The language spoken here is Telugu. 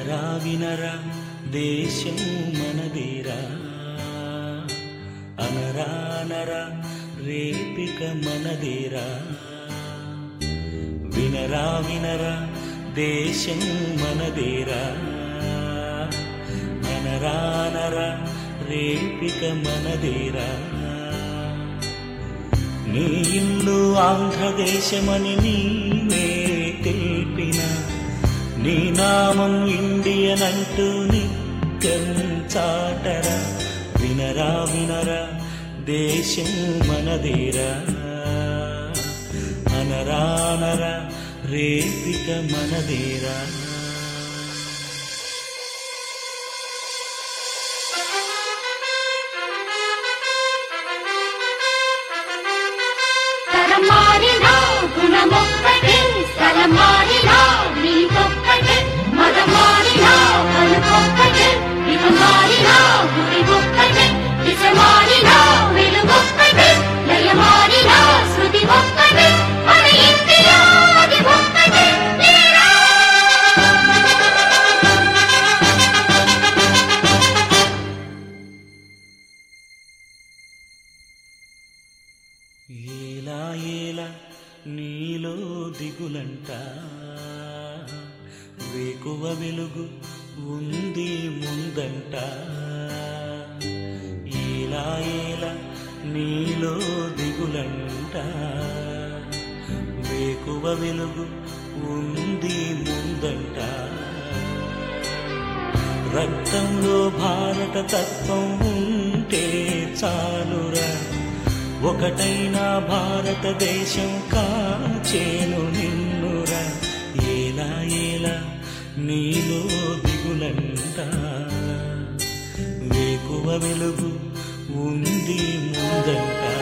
వినరా వినరా దేశం మనదేరా అనరా అనరా రేపిక మనదేరా వినరా వినరా దేశం మనదేరా అనరా అనరా రేపిక మనదేరా నీ ఇల్లు ఆంధ్రదేశమని నీవే తెలిపిన నీ నామం ఇండియన్ అంటూ నిత్యం చాటరా వినరా వినరా దేశం మనదేరా అనరా అనరా రేపిక మనదేరా తరం మారినా గుణమొక్కటే స్థలం మారినా నీకొక్కటే మతం మారినా పలుకొక్కటే ఇక మారినా గుడి ఒక్కటే దిశ మారినా వెలుగొక్కటే లయ మారినా శృతి ఒక్కటే మన ఇంటిలో అది ఒక్కటే లేరా? ఏలా ఏలా నీలో దిగులంట వేకువ వెలుగు ఉంది ముందంట ఏలా ఏలా నీలో దిగులంట వేకువ వెలుగు ఉంది ముందంట రక్తంలో భారత తత్వం ఉంటే చాలురా ఒకటైన భారతదేశం కాచేను నిన్నురా ఏలా ఏలా నీలో దిగులంట వేకువ వెలుగు ఉంది ముందంట